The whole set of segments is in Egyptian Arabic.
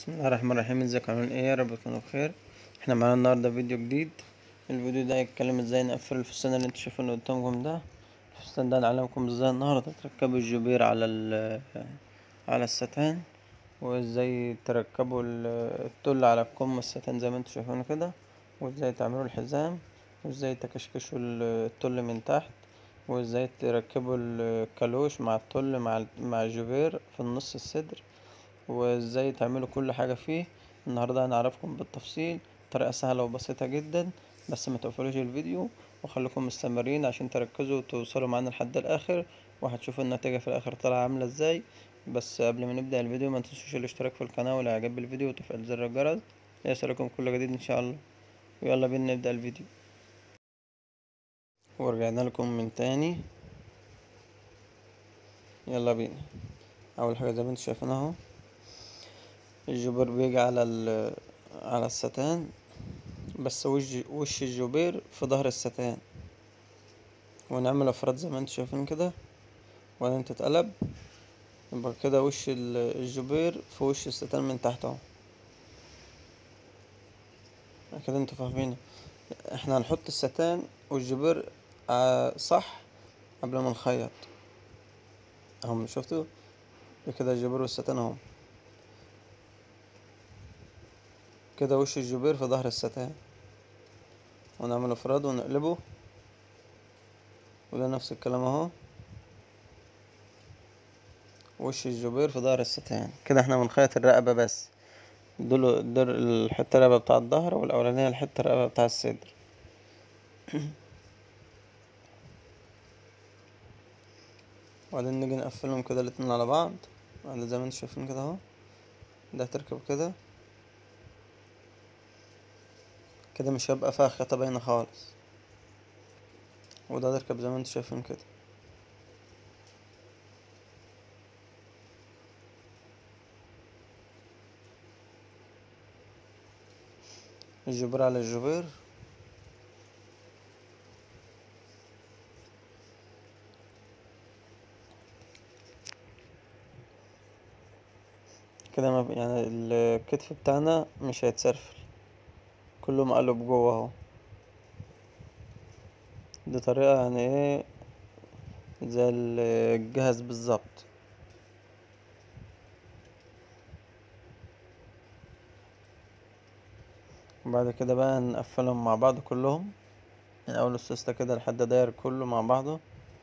بسم الله الرحمن الرحيم ازيكم عاملين ايه يا رب تكونوا بخير احنا معانا النهارده فيديو جديد الفيديو ده هيتكلم ازاي نقفل الفستان اللي انتوا شايفينه قدامكم ده الفستان ده هنعلمكم ازاي النهارده تركبوا الجبير على ال على الستان وازاي تركبوا ال- التل على كم الستان زي ما انتوا شايفينه كده وازاي تعملوا الحزام وازاي تكشكشوا ال- التل من تحت وازاي تركبوا الكالوش مع التل مع ال- مع الجبير في النص الصدر وازاي تعملوا كل حاجة فيه النهاردة هنعرفكم بالتفصيل طريقة سهلة وبسيطة جدا بس ما تقفلوش الفيديو وخليكم مستمرين عشان تركزوا وتوصلوا معانا لحد الاخر وهتشوفوا النتيجة في الاخر طالعة عاملة ازاي بس قبل ما نبدأ الفيديو ما تنسوش الاشتراك في القناة والاعجاب بالفيديو وتفعيل زر الجرس ليصلكم كل جديد ان شاء الله ويلا بينا نبدأ الفيديو ورجعنا لكم من تاني يلا بينا اول حاجة زي ما انتوا شايفين اهو الجبير بيجي على ال على الستان بس وش وش الجبير في ظهر الستان ونعمل افراد زي ما انتوا شايفين كده وبعدين تتقلب يبقى كده وش ال- الجبير في وش الستان من تحت اهو كده انتوا فاهمين احنا هنحط الستان والجبير ع- صح قبل ما نخيط اهم شفتوا كده الجبير والستان اهو كده وش الجبير في ظهر الستان ونعمل افراد ونقلبه وده نفس الكلام اهو وش الجبير في ظهر الستان كده احنا بنخيط الرقبة بس دول دول الحتة الرقبة بتاع الظهر والأولانية الحتة الرقبة بتاع الصدر وبعدين نيجي نقفلهم كده الاتنين على بعض على زي ما انتوا شايفين كده اهو ده تركب كده كده مش هيبقى فيها خيطة باينة خالص وده تركب زي ما انتوا شايفين كده الجبير على الجبير كده ما يعني الكتف بتاعنا مش هيتسرفل كله مقلوب جوه اهو دي طريقة يعني ايه زي ال- الجهاز بالظبط وبعد كده بقى نقفلهم مع بعض كلهم من اول السوستة كده لحد داير كله مع بعضه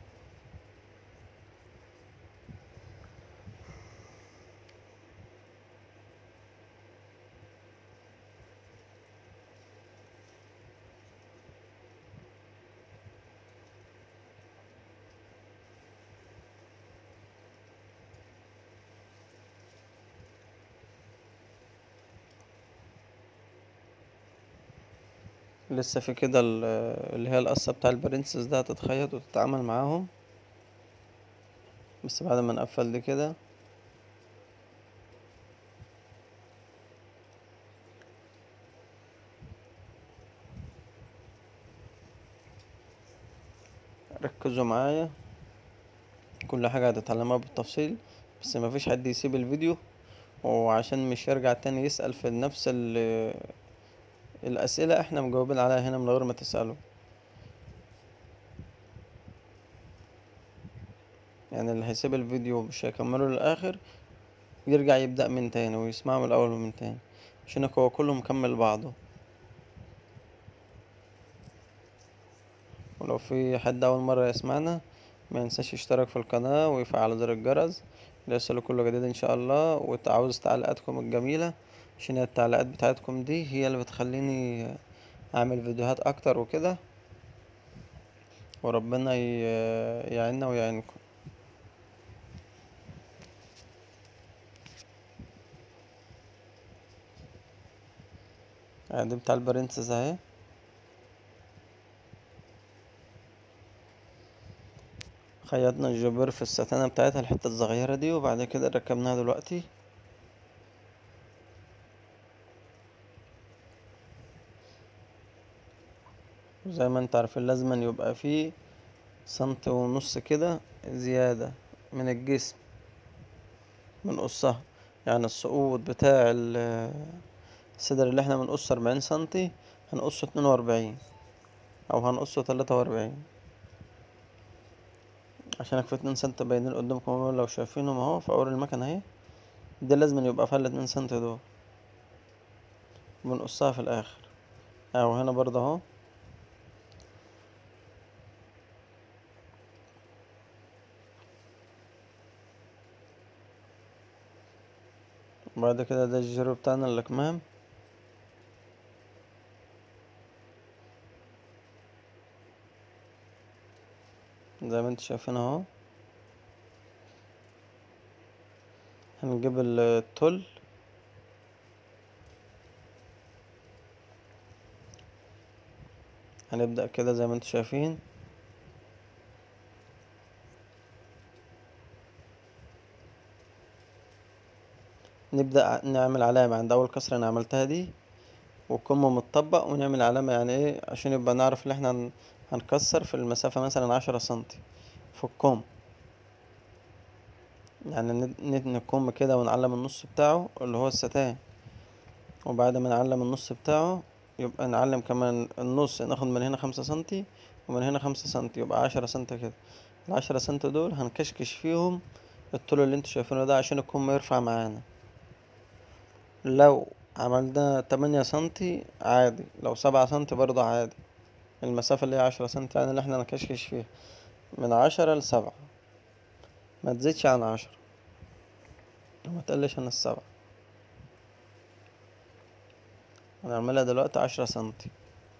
لسه في كده ال- اللي هي القصة بتاع البرنسس ده هتتخيط وتتعامل معاهم بس بعد ما نقفل دي كده ركزوا معايا كل حاجة هتتعلمها بالتفصيل بس مفيش حد يسيب الفيديو وعشان مش يرجع تاني يسأل في نفس ال الأسئلة احنا مجاوبين عليها هنا من غير ما تسألوا يعني اللي هيسيب الفيديو مش هيكمله للآخر يرجع يبدأ من تاني ويسمعه من الأول ومن تاني عشان هو كله مكمل بعضه ولو في حد أول مرة يسمعنا ما ينساش يشترك في القناة ويفعل زر الجرس ليصله كل جديد إن شاء الله وعاوز تعليقاتكم الجميلة عشان التعليقات بتاعتكم دي هي اللي بتخليني أعمل فيديوهات أكتر وكده وربنا ي- يعيننا ويعينكم يعني دي بتاع البرنسس اهي خيطنا الجبير في الستانة بتاعتها الحتة الصغيرة دي وبعد كده ركبناها دلوقتي زي ما انت عارفين لازم يبقى فيه سنتي ونص كده زيادة من الجسم من قصها يعني السقوط بتاع الصدر اللي احنا بنقصه أربعين سنتي هنقصه اتنين وأربعين أو هنقصه تلاتة وأربعين عشان في اتنين سنتي باينين قدامكم اهو لو شايفينهم اهو في أول المكنة اهي دي لازم يبقى فيها الاتنين سنتي دول بنقصها في الآخر أهو هنا برضه اهو بعد كده ده الجيرو بتاعنا الأكمام زي ما انتوا شايفين اهو هنجيب التل هنبدأ كده زي ما انتوا شايفين نبدأ نعمل علامة عند أول كسرة أنا عملتها دي والكم متطبق ونعمل علامة يعني ايه عشان يبقى نعرف ان احنا هنكسر في المسافة مثلا عشرة سنتي في الكم يعني نتني الكم كده ونعلم النص بتاعه اللي هو الستان وبعد ما نعلم النص بتاعه يبقى نعلم كمان النص ناخد من هنا خمسة سنتي ومن هنا خمسة سنتي يبقى عشرة سنتي كده العشرة سنتي دول هنكشكش فيهم الطول اللي انتوا شايفينه ده عشان الكم يرفع معانا لو عملنا تمانية سنتي عادي لو سبعة سنتي برضه عادي المسافة اللي هي عشرة سنتي يعني اللي احنا نكشكش فيها من عشرة لسبعة ما تزيدش عن عشرة وما تقلش عن السبعة هنعملها دلوقتي عشرة سنتي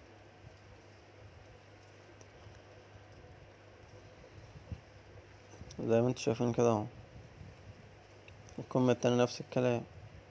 زي ما انتوا شايفين كده اهو الكم التاني نفس الكلام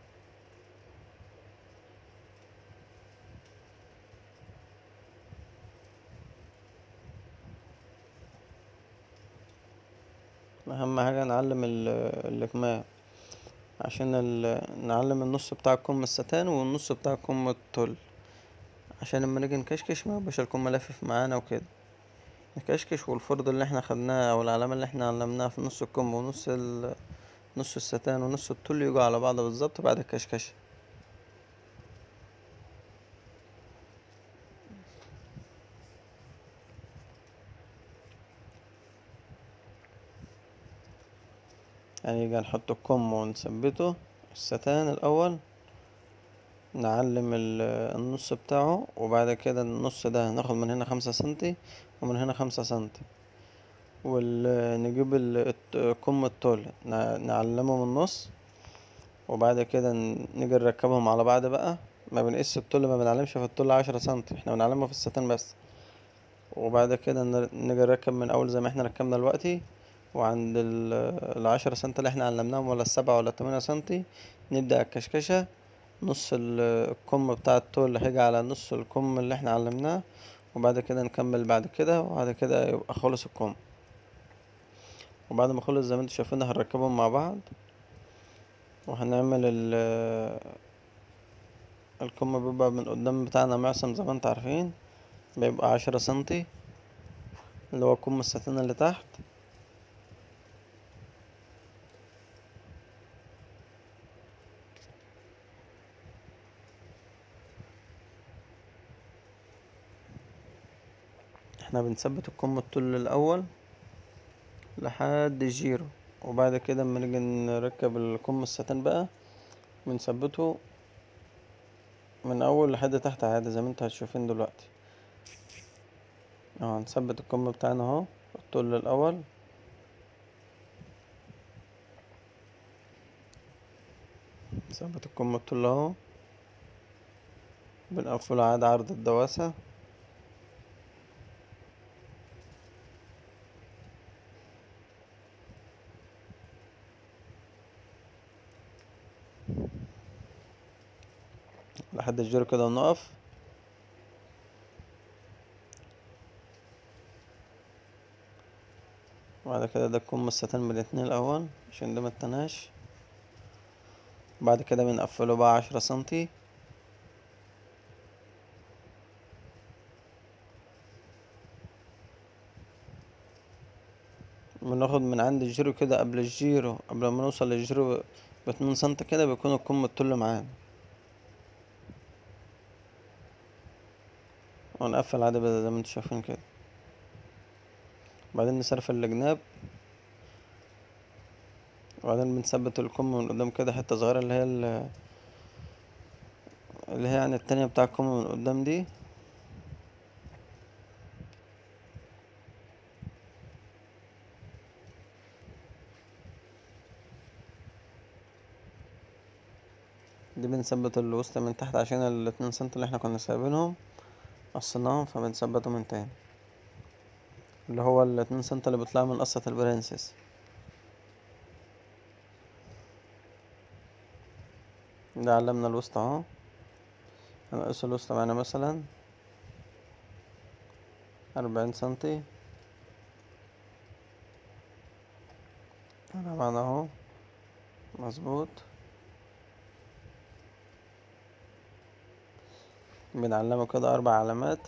اهم حاجة نعلم الاكمام عشان نعلم النص بتاع الكم الستان والنص بتاع الكم التل عشان لما نيجي نكشكش ميبقاش الكم لافف معانا وكده نكشكش والفرض اللي احنا خدناه او العلامة اللي احنا علمناها في نص الكم ونص نص الستان ونص التل يجوا على بعض بالظبط بعد الكشكشة يعني يجي نحط الكم ونثبته الستان الأول نعلم النص بتاعه وبعد كده النص ده ناخد من هنا خمسة سنتي ومن هنا خمسة سنتي ونجيب الكم الطول نعلمه من النص وبعد كده نيجي نركبهم على بعض بقى ما بنقيس الطول ما بنعلمش في الطول عشرة سنتي احنا بنعلمه في الستان بس وبعد كده نيجي نركب من اول زي ما احنا ركبنا دلوقتي وعند العشرة سنتي اللي احنا علمناهم ولا السبعة ولا التمانية سنتي نبدأ الكشكشة نص الكم بتاع الطول هيجي على نص الكم اللي احنا علمناه وبعد كده نكمل بعد كده وبعد كده يبقى خلص الكم وبعد ما خلص زي ما انتوا شايفين هنركبهم مع بعض وهنعمل ال الكم بيبقى من قدام بتاعنا معصم زي ما انتوا عارفين بيبقى عشرة سنتي اللي هو كم الستان اللي تحت احنا بنثبت الكم الطول الاول لحد الجيرو وبعد كده اما نيجي نركب الكم الستان بقى بنثبته من اول لحد تحت عادي زي ما انتوا هتشوفين دلوقتي اهو هنثبت الكم بتاعنا اهو الطول الاول نثبت الكم الطول اهو بنقفله عادي عرض الدواسة لحد الجيرو كده ونقف وبعد كده ده كم الستان من الاتنين الاول عشان ده متناش بعد كده بنقفله بقى عشرة سنتي بناخد من عند الجيرو كده قبل الجيرو قبل ما نوصل للجيرو باتنين سنتي كده بيكون الكم الطول معانا ونقفل عادي بقى زي ما انتوا شايفين كده بعدين نسرفل الجناب وبعدين بنثبت الكم من قدام كده حتة صغيرة اللي هي ال- اللي هي يعني التانية بتاع الكم من قدام دي دي بنثبت الوسط من تحت عشان الاتنين سنتي اللي احنا كنا سايبينهم قصيناهم فبنثبته من تاني اللي هو الاتنين سنتي اللي بيطلعوا من قصة البرنسس ده علمنا الوسط اهو هنقص الوسط معانا مثلا أربعين سنتي هنا معانا اهو مظبوط بنعلمه كده أربع علامات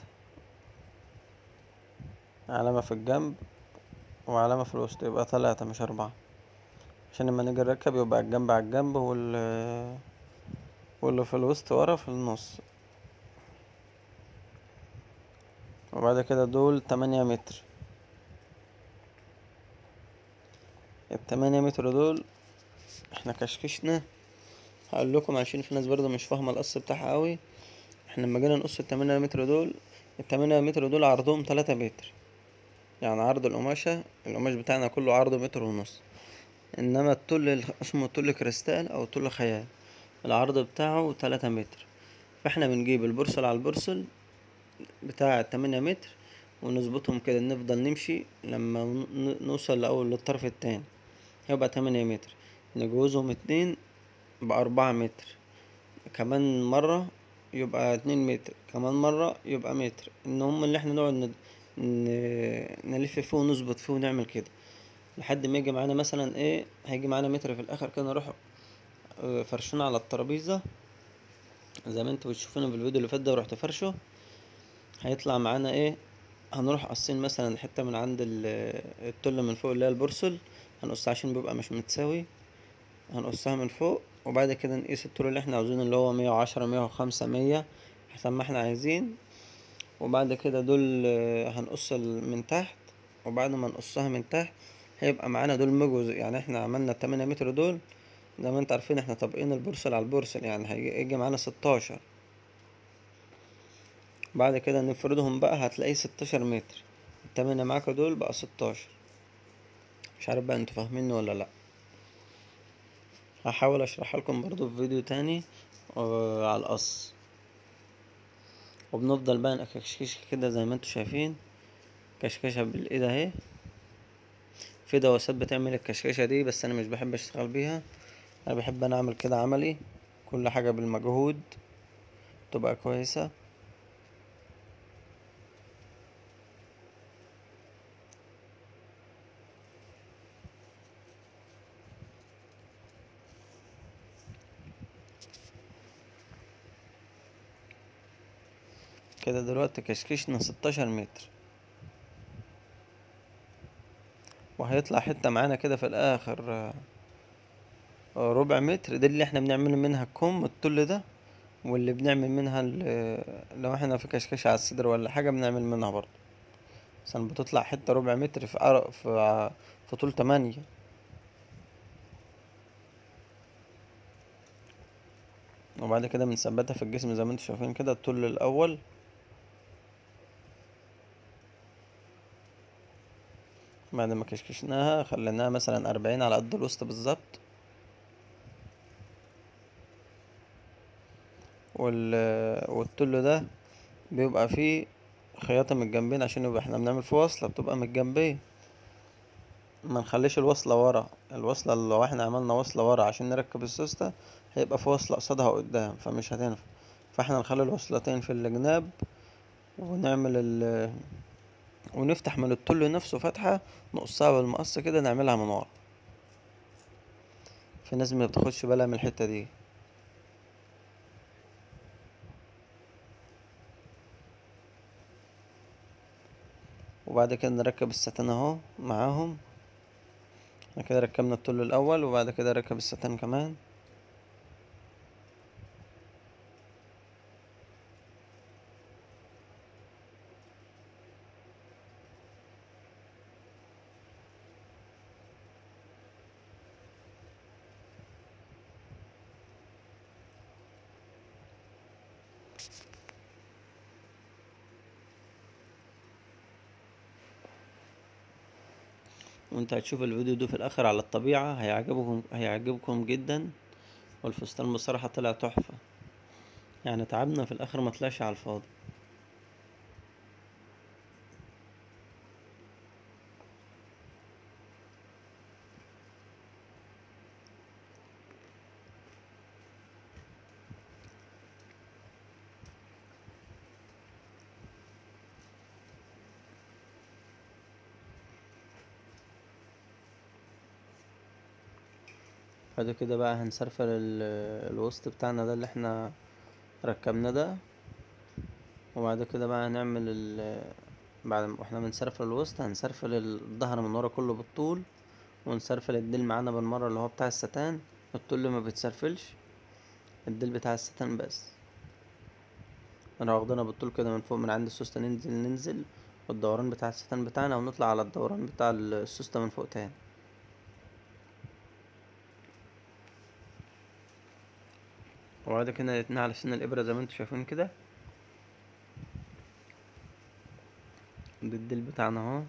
علامة في الجنب وعلامة في الوسط يبقى تلاتة مش أربعة عشان لما نيجي نركب يبقى الجنب على الجنب وال واللي في الوسط ورا في النص وبعد كده دول تمانية متر التمانية متر دول احنا كشكشنا هقول لكم عشان في ناس برضه مش فاهمة القص بتاعها قوي احنا لما جينا نقص التمانية متر دول التمانية متر دول عرضهم تلاتة متر يعني عرض القماشة القماش بتاعنا كله عرضه متر ونص انما الطول ال- اسمه طول كريستال او طول خيال العرض بتاعه تلاتة متر فاحنا بنجيب البرسل على البرسل بتاع التمانية متر ونظبطهم كده نفضل نمشي لما ن- نوصل لأول للطرف التاني هيبقى تمانية متر نجوزهم اتنين بأربعة متر كمان مرة يبقى اتنين متر كمان مرة يبقى متر ان هم اللي احنا نقعد ند- ن- نلف فيه ونظبط فيه ونعمل كده لحد ما يجي معانا مثلا ايه هيجي معانا متر في الاخر كده نروح اه، فرشنا على الترابيزة زي ما انتوا بتشوفونا في الفيديو اللي فات ده ورحت فرشه هيطلع معانا ايه هنروح قاصين مثلا حتة من عند ال- التلة من فوق اللي هي البرسل هنقصها عشان بيبقى مش متساوي هنقصها من فوق وبعد كده نقيس الطول اللي احنا عاوزينه اللي هو مية وعشرة مية وخمسة مية حسب ما احنا عايزين وبعد كده دول اه، هنقص ال- من تحت وبعد ما نقصها من تحت هيبقى معانا دول مجوز يعني احنا عملنا التمانية متر دول زي ما انت عارفين احنا طابقين البرسل على البرسل يعني هيجي هيجي معانا ستاشر بعد كده نفردهم بقى هتلاقيه ستاشر متر التمانية معاك دول بقى ستاشر مش عارف بقى انتوا فاهميني ولا لا هحاول اشرحها لكم برضو في فيديو تاني اه، على القص وبنفضل بقى نكشكش كده زي ما انتوا شايفين كشكشة بالايد اهي في دواسات بتعمل الكشكشة دي بس انا مش بحب اشتغل بيها انا بحب انا اعمل كده عملي كل حاجة بالمجهود تبقى كويسة كده دلوقتي كشكشنا ستاشر متر وهيطلع حتة معانا كده في الآخر آه، آه، ربع متر دي اللي احنا بنعمل منها الكم الطول ده واللي بنعمل منها ال- لو احنا في كشكش على الصدر ولا حاجة بنعمل منها برضه عشان بتطلع حتة ربع متر في عر... في ع- في طول تمانية وبعد كده بنثبتها في الجسم زي ما انتوا شايفين كده الطول الأول بعد ما كشكشناها خليناها مثلا أربعين على قد الوسط بالظبط وال والطول ده بيبقى فيه خياطة من الجنبين عشان يبقى احنا بنعمل فيه وصلة بتبقى من الجنبين ما نخليش الوصلة ورا الوصلة لو احنا عملنا وصلة ورا عشان نركب السوستة هيبقى في وصلة قصادها قدام فمش هتنفع فاحنا نخلي الوصلتين في الجناب ونعمل ال ونفتح من الطل نفسه فتحة نقصها بالمقص كده نعملها من ورا في ناس ما بتاخدش بالها من الحتة دي وبعد كده نركب الستان اهو معاهم احنا كده ركبنا الطول الاول وبعد كده نركب الستان كمان وانت هتشوف الفيديو ده في الاخر على الطبيعة هيعجبكم هيعجبكم جدا والفستان بصراحة طلع تحفة يعني تعبنا في الاخر ما طلعش على الفاضي بعد كده بقى هنسرفل ال- الوسط بتاعنا ده اللي احنا ركبناه ده وبعد كده بقى هنعمل ال بعد ما احنا بنسرفل الوسط هنسرفل الظهر من ورا كله بالطول ونسرفل الديل معانا بالمرة اللي هو بتاع الستان الطول ما بيتسرفلش الديل بتاع الستان بس انا واخدينها بالطول كده من فوق من عند السوستة ننزل ننزل والدوران بتاع الستان بتاعنا ونطلع على الدوران بتاع السوستة من فوق تاني وبعد كده نتني على سن الإبرة زي ما انتوا شايفين كده ده الديل بتاعنا اهو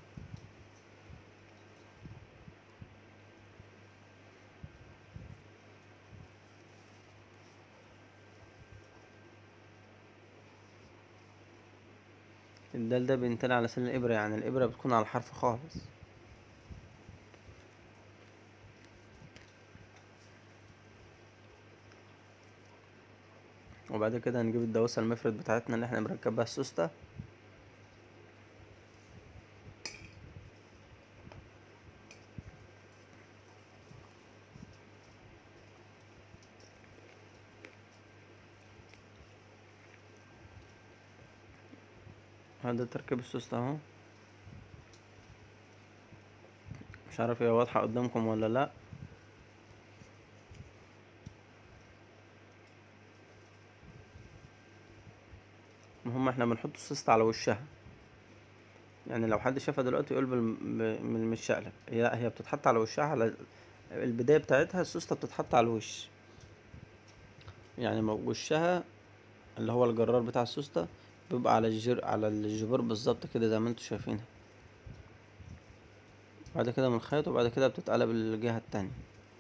الدال ده بينتني على سن الإبرة يعني الإبرة بتكون على الحرف خالص وبعد كده هنجيب الدواسة المفرد بتاعتنا اللي احنا بنركبها السوستة هذا تركيب السوستة اهو مش عارف هي واضحة قدامكم ولا لا المهم احنا بنحط السوستة على وشها يعني لو حد شافها دلوقتي يقول بالم- ب- من المشقلب هي لا هي بتتحط على وشها على البداية بتاعتها السوستة بتتحط على الوش يعني مو- وشها اللي هو الجرار بتاع السوستة بيبقى على الجر على الجبر بالظبط كده زي ما انتوا شايفينها بعد كده بنخيط وبعد كده بتتقلب الجهة التانية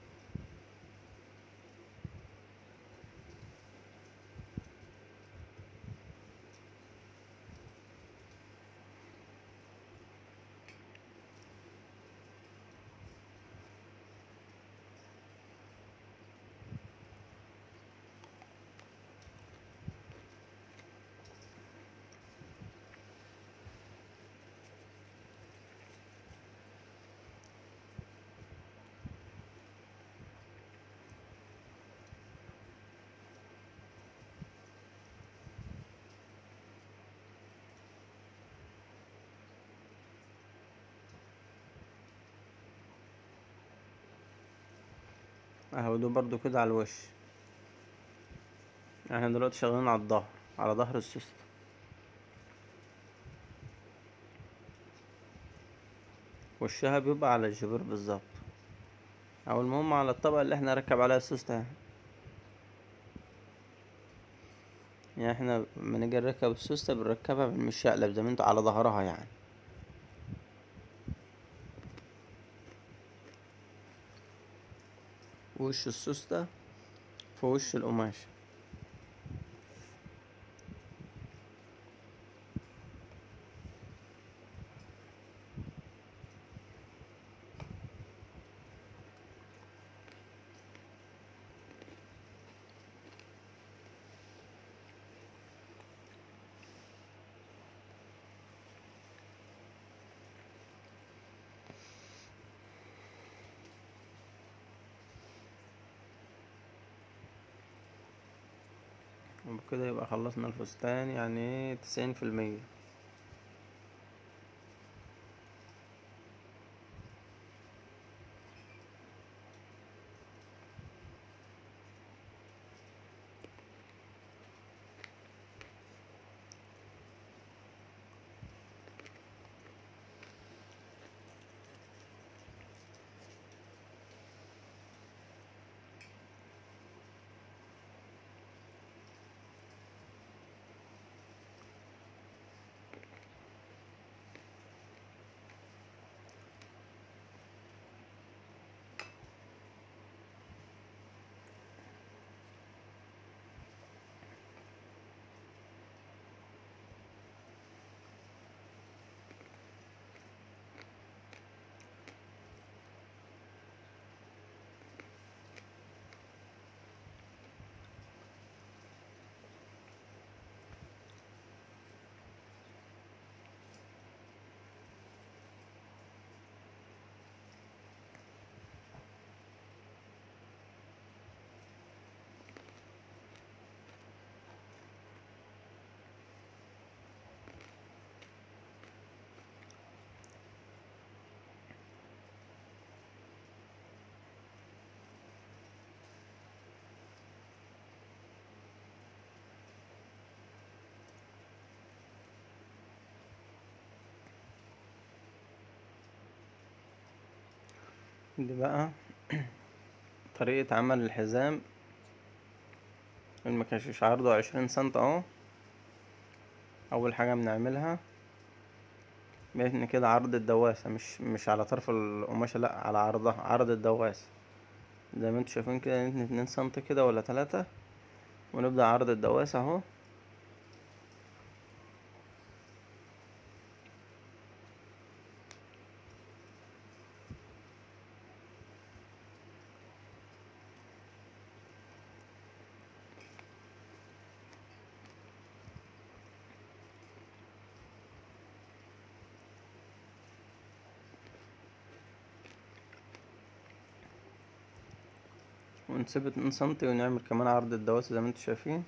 اهو ده برضو كده على الوش احنا دلوقتي شغالين على الظهر على ظهر السوستة وشها بيبقى على الجبر بالظبط او المهم على الطبقة اللي احنا نركب عليها السوستة يعني يعني احنا لما نيجي نركب السوستة بنركبها بالمشقلب زي ما انتوا على ظهرها يعني وش السوستة في وش القماش وبكده يبقى خلصنا الفستان يعني تسعين في المية دي بقى طريقة عمل الحزام المكشش عرضه عشرين سنت اهو اول حاجة بنعملها بإن كده عرض الدواسة مش مش على طرف القماشة لأ على عرضها عرض الدواسة زي ما انتوا شايفين كده نتني اتنين سنتي كده ولا تلاتة ونبدأ عرض الدواسة اهو ونسيب اتنين سنتي ونعمل كمان عرض الدواسة زي ما انتوا شايفين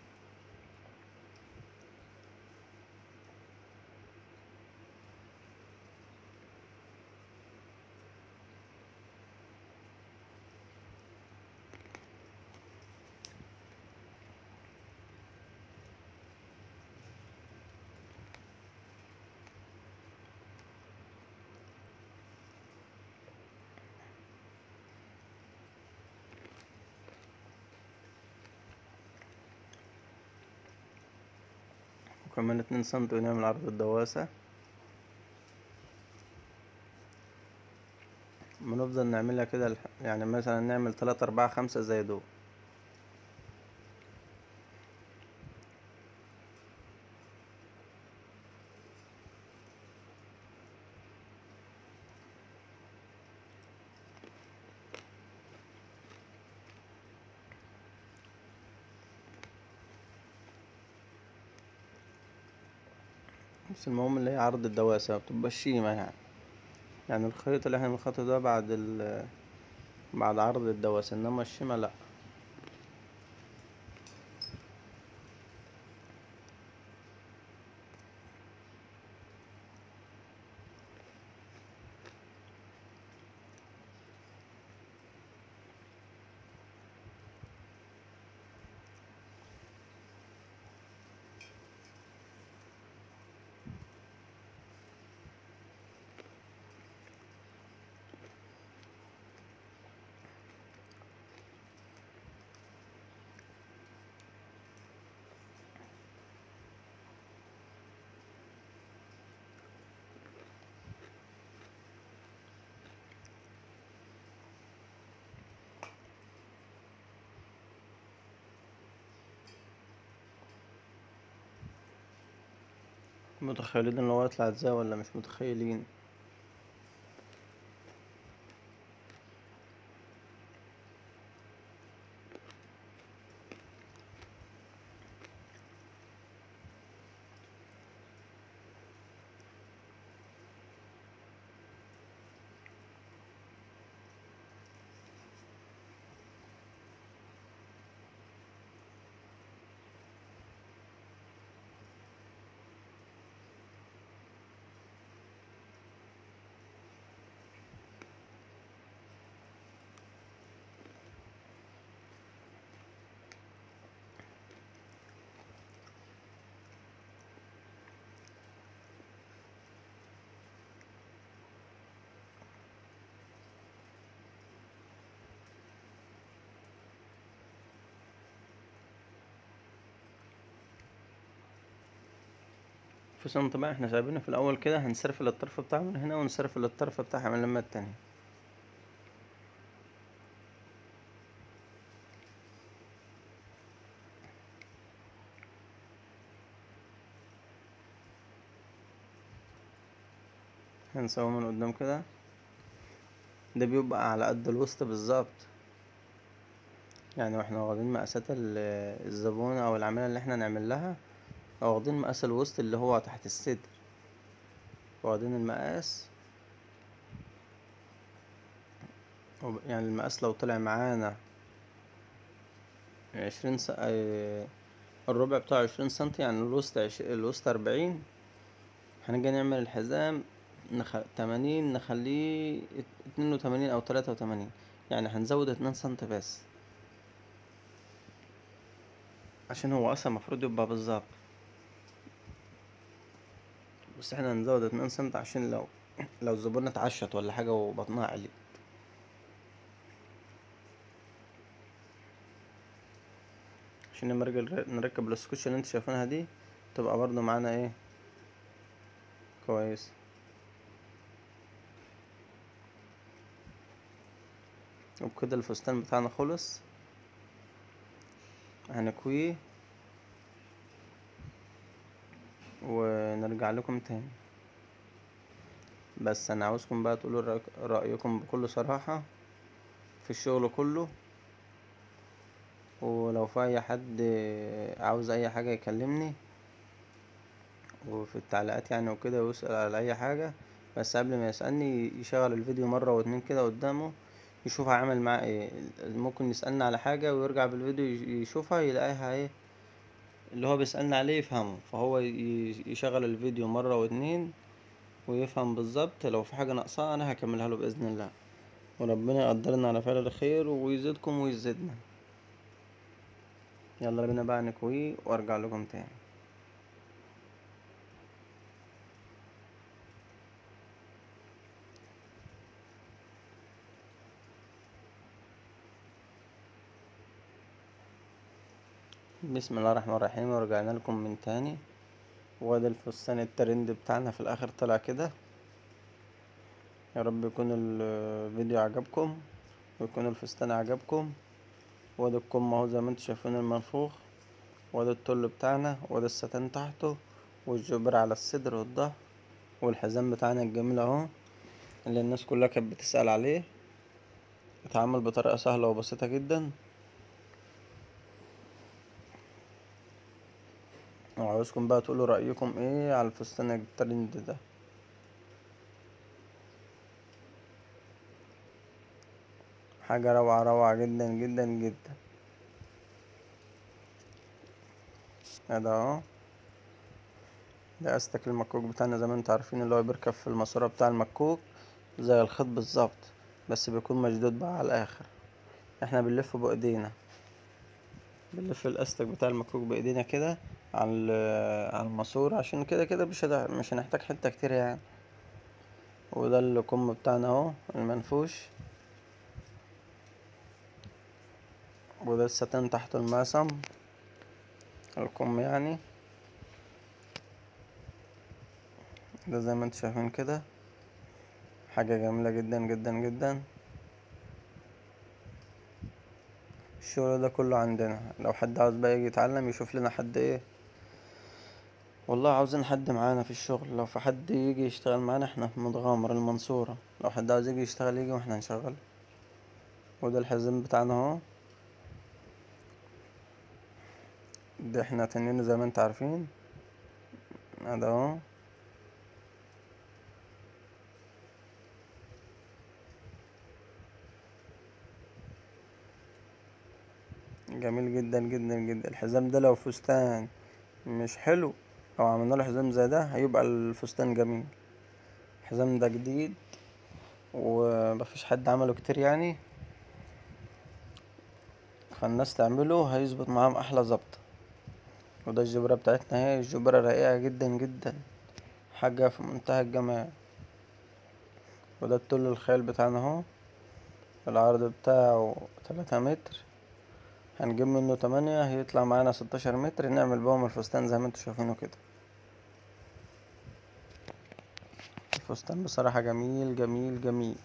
وكمان اتنين سنتي ونعمل عرض الدواسة بنفضل نعملها كده لح- يعني مثلا نعمل تلاتة أربعة خمسة زي دول بس المهم اللي هي عرض الدواسة مبتبقاش شيمة يعني يعني الخيط اللي احنا بنخيطه ده بعد ال بعد عرض الدواسة انما الشيمة لأ متخيلين ان هو يطلع ازاي ولا مش متخيلين في سنت بقى احنا سايبينه في الاول كده هنسرفل الطرف بتاعه من هنا ونسرفل الطرف بتاعها من اللمة التانية هنسويه من قدام كده ده بيبقى على قد الوسط بالظبط يعني واحنا واخدين مقاسات ال- الزبونة او العمالة اللي احنا نعمل لها واخدين مقاس الوسط اللي هو تحت الصدر واخدين المقاس وب- يعني المقاس لو طلع معانا عشرين س... آه، الربع بتاعه عشرين سنتي يعني الوسط عش... الوسط أربعين هنيجي نعمل الحزام نخ... تمانين نخليه ات- اتنين وتمانين أو تلاتة وتمانين يعني هنزود اتنين سنتي بس عشان هو أصلا المفروض يبقى بالظبط بس احنا هنزود اتنين سنتي عشان لو لو الزبونة اتعشت ولا حاجة وبطنها قلت عشان لما نرجع نركب السكوتش اللي انتوا شايفينها دي تبقى برضو معانا ايه كويس وبكده الفستان بتاعنا خلص هنكويه ونرجع لكم تاني بس انا عاوزكم بقى تقولوا رأيك- رأيكم بكل صراحة في الشغل كله ولو في اي حد عاوز اي حاجة يكلمني وفي التعليقات يعني وكده ويسأل على اي حاجة بس قبل ما يسألني يشغل الفيديو مرة واتنين كده قدامه يشوف هعمل معاه ايه ممكن يسألني على حاجة ويرجع بالفيديو يشوفها يلاقيها ايه اللي هو بيسألني عليه يفهمه فهو ي- يشغل الفيديو مرة واتنين ويفهم بالظبط لو في حاجة ناقصاه انا هكملها له بإذن الله وربنا يقدرنا على فعل الخير ويزيدكم ويزيدنا يلا بينا بقى نكويه وارجع لكم تاني بسم الله الرحمن الرحيم ورجعنا لكم من تاني وادي الفستان الترند بتاعنا في الاخر طلع كده يا رب يكون الفيديو عجبكم ويكون الفستان عجبكم وادي الكم اهو زي ما انتوا شايفين المنفوخ وادي التل بتاعنا وادي الستان تحته والجبر على الصدر والظهر والحزام بتاعنا الجميل اهو اللي الناس كلها كانت بتسأل عليه اتعمل بطريقة سهلة وبسيطة جدا وعاوزكم بقى تقولوا رأيكم ايه على الفستان الترند ده حاجة روعة روعة جدا جدا جدا هذا اهو ده استك المكوك بتاعنا زي ما انتوا عارفين اللي هو بيركب في الماسورة بتاع المكوك زي الخيط بالظبط بس بيكون مشدود بقى على الاخر احنا بنلفه بايدينا بنلف الاستك بتاع المكوك بايدينا كده على ال- على الماسورة عشان كده كده مش هد- مش هنحتاج حتة كتير يعني وده الكم بتاعنا اهو المنفوش وده الستان تحت المعصم الكم يعني ده زي ما انتوا شايفين كده حاجة جميلة جدا جدا جدا الشغل ده كله عندنا لو حد عاوز بقى يجي يتعلم يشوف لنا حد ايه والله عاوزين حد معانا في الشغل لو في حد يجي يشتغل معانا احنا في متغامر المنصورة لو حد عاوز يجي يشتغل يجي واحنا نشغل وده الحزام بتاعنا اهو ده احنا تنينه زي ما انت عارفين هذا اهو جميل جدا جدا جدا الحزام ده لو فستان مش حلو او عملنا له حزام زي ده هيبقى الفستان جميل الحزام ده جديد ومفيش حد عمله كتير يعني فالناس تعمله هيظبط معاهم احلى ظبط وده الجبرة بتاعتنا اهي الجبرة رقيقة جدا جدا حاجة في منتهى الجمال وده التل الخيل بتاعنا اهو العرض بتاعه تلاتة متر هنجيب منه تمانية هيطلع معانا ستاشر متر نعمل بهم الفستان زي ما انتوا شايفينه كده الفستان بصراحة جميل جميل جميل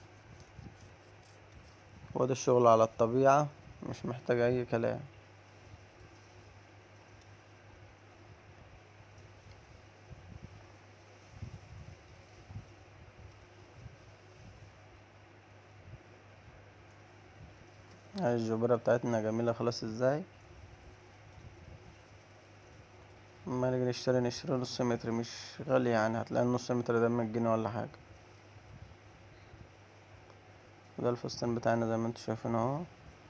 وده الشغل على الطبيعة مش محتاج اي كلام هاي الجبرة بتاعتنا جميلة خلاص ازاي اما نيجي نشتري نشتري نص متر مش غالي يعني هتلاقي النص متر ده مية جنيه ولا حاجة وده الفستان بتاعنا زي ما انتوا شايفين اهو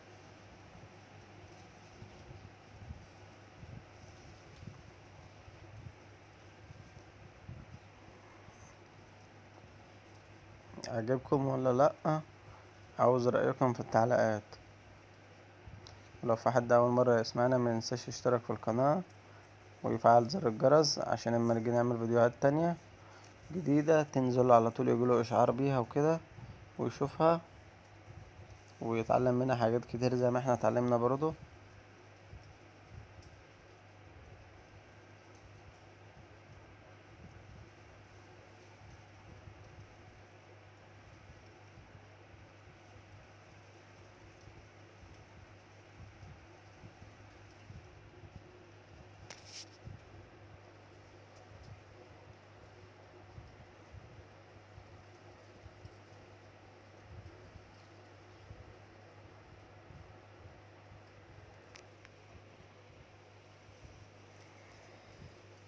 عجبكم ولا لأ عاوز رأيكم في التعليقات ولو في حد أول مرة يسمعنا مننساش يشترك في القناة ويفعل زر الجرس عشان لما نيجي نعمل فيديوهات تانية جديدة تنزل على طول يجيله إشعار بيها وكده ويشوفها ويتعلم منها حاجات كتير زي ما احنا اتعلمنا برضو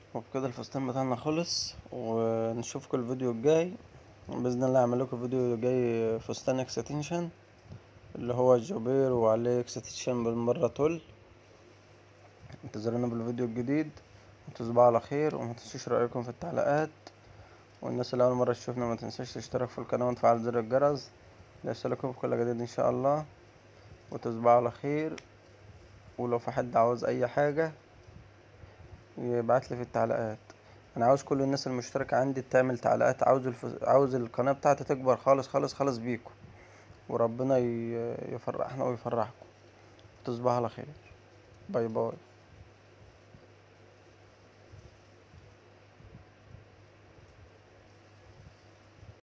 وبكده الفستان بتاعنا خلص ونشوفكم الفيديو الجاي باذن الله اعمل لكم فيديو جاي فستان اكستنشن اللي هو الجوبير وعليه اكستنشن بالمره تل انتظرونا بالفيديو الجديد وتصبحوا على خير وما تنسوش رايكم في التعليقات والناس اللي اول مره تشوفنا ما تنساش تشترك في القناه وتفعل زر الجرس ليصلكم بكل جديد ان شاء الله وتصبحوا على خير ولو في حد عاوز اي حاجه يبعتلي في التعليقات انا عاوز كل الناس المشتركه عندي تعمل تعليقات عاوز الف... عاوز القناه بتاعتي تكبر خالص خالص خالص بيكم وربنا ي... يفرحنا ويفرحكم تصبحوا على خير باي باي